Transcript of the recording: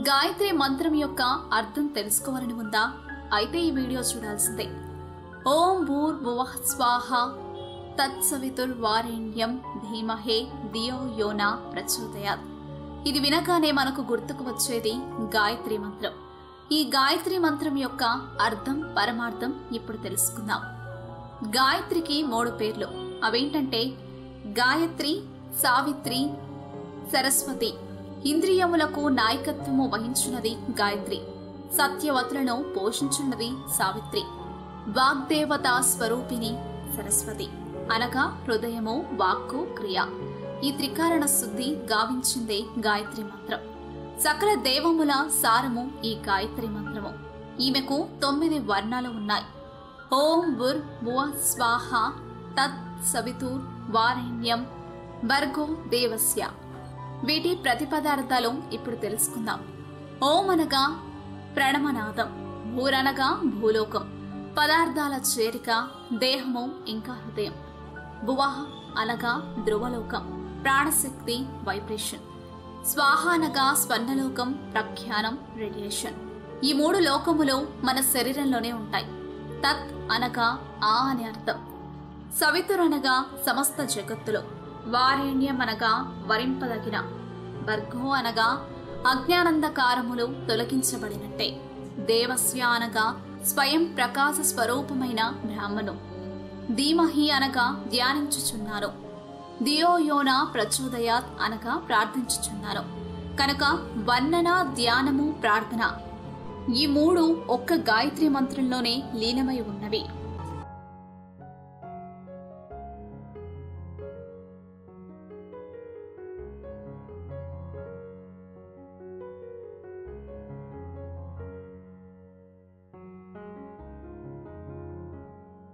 గాయత్రి మంత్రం యొక్క అర్థం తెలుసుకోవాలని ఉందా అయితే ఈ వీడియో చూడాల్సిందే ఓం భూర్ భువః స్వాహ తత్సవితుర్వారేణ్యం ధీమహే ధియో యోనా ప్రచోదయాత్ ఇది వినగానే మనకు గుర్తుకు వచ్చేది గాయత్రి మంత్రం ఈ గాయత్రి మంత్రం యొక్క అర్థం పరమార్థం ఇప్పుడు తెలుసుకుందాం గాయత్రికి మూడు పేర్లు అవేంటంటే గాయత్రి సావిత్రి సరస్వతి ఇంద్రియములకు నాయకత్వము వహించున్నది గాయత్రి సత్యవతులను పోషించున్నది సావిత్రి వాగ్దేవత స్వరూపిణి సరస్వతి అనగా హృదయము వాక్కు క్రియ ఈ త్రికారణ శుద్ధి గావించిందే గాయత్రి మంత్రం సకల దేవముల సారము ఈ గాయత్రి మంత్రము ఈమెకు తొమ్మిది వర్ణాలు ఉన్నాయి ఓం బుర్ భువ స్వాహ తత్ సవితుర్ వారణ్యం భర్గో దేవస్య వీటి ప్రతిపదార్థాలు ఇప్పుడు తెలుసుకుందాం ఓం అనగా ప్రణమనాదం భూరనగా భూలోకం పదార్థాల చేరిక దేహము ఇంకా హృదయం భువహ అనగా ధ్రువలోకం ప్రాణశక్తి వైబ్రేషన్ స్వాహ అనగా స్వర్ణలోకం ప్రఖ్యానం రేడియేషన్ ఈ మూడు లోకములు మన శరీరంలోనే ఉంటాయి తత్ అనగా ఆ అని అర్థం సవితురనగా సమస్త జగత్తులో వారేణ్యం అనగా వరింపదగిన భర్గో అనగా అజ్ఞానందకారములు తొలగించబడినట్టే దేవస్య అనగా స్వయం ప్రకాశ స్వరూపమైన బ్రాహ్మణు ధీమహి అనగా ధ్యానించుచున్నాను దియోయోన ప్రచోదయాత్ అనగా ప్రార్థించుచున్నాను కనుక వర్ణన ధ్యానము ప్రార్థన ఈ మూడు ఒక్క గాయత్రి మంత్రంలోనే లీనమై ఉన్నవి